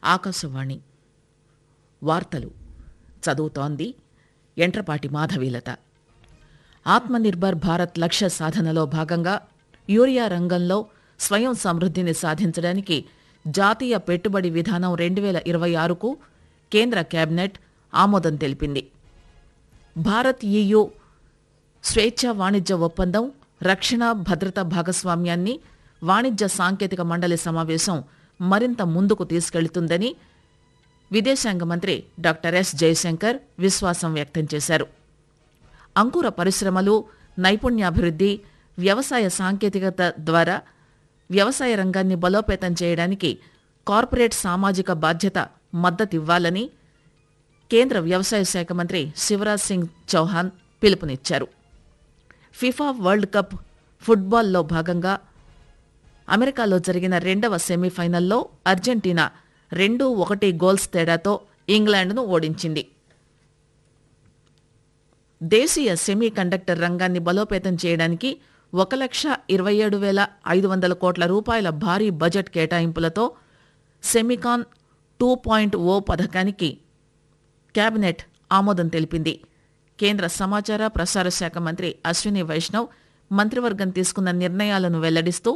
ఆకాశవాణి వార్తలు చదువుతోంది ఎంట్రపాటి మాధవీలత ఆత్మనిర్భర్ భారత్ లక్ష్య సాధనలో భాగంగా యూరియా రంగంలో స్వయం సమృద్ధిని సాధించడానికి జాతీయ పెట్టుబడి విధానం రెండు వేల ఇరవై ఆరుకు కేంద్ర కేబినెట్ ఆమోదం తెలిపింది భారత్ ఈయూ స్వేచ్ఛ వాణిజ్య ఒప్పందం రక్షణ భద్రత భాగస్వామ్యాన్ని వాణిజ్య సాంకేతిక మండలి సమావేశం మరింత ముందుకు తీసుకెళ్తుందని విదేశాంగ మంత్రి డాక్టర్ ఎస్ జయశంకర్ విశ్వాసం వ్యక్తం చేశారు అంకుర పరిశ్రమలు నైపుణ్యాభివృద్ధి వ్యవసాయ సాంకేతికత ద్వారా వ్యవసాయ రంగాన్ని బలోపేతం చేయడానికి కార్పొరేట్ సామాజిక బాధ్యత మద్దతివ్వాలని కేంద్ర వ్యవసాయ శాఖ మంత్రి శివరాజ్ సింగ్ చౌహాన్ పిలుపునిచ్చారు ఫిఫా వరల్డ్ కప్ ఫుట్బాల్లో భాగంగా అమెరికాలో జరిగిన రెండవ సెమీఫైనల్లో అర్జెంటీనా రెండు ఒకటి గోల్స్ తేడాతో ఇంగ్లాండ్ను ఓడించింది దేశీయ సెమీ కండక్టర్ రంగాన్ని బలోపేతం చేయడానికి ఒక లక్ష ఇరవై ఏడు వేల ఐదు వందల కోట్ల రూపాయల భారీ బడ్జెట్ కేటాయింపులతో సెమికాన్ టూ పాయింట్ ఓ పథకానికి కేబినెట్ ఆమోదం తెలిపింది కేంద్ర సమాచార ప్రసార శాఖ మంత్రి అశ్విని వైష్ణవ్ మంత్రివర్గం తీసుకున్న నిర్ణయాలను వెల్లడిస్తూ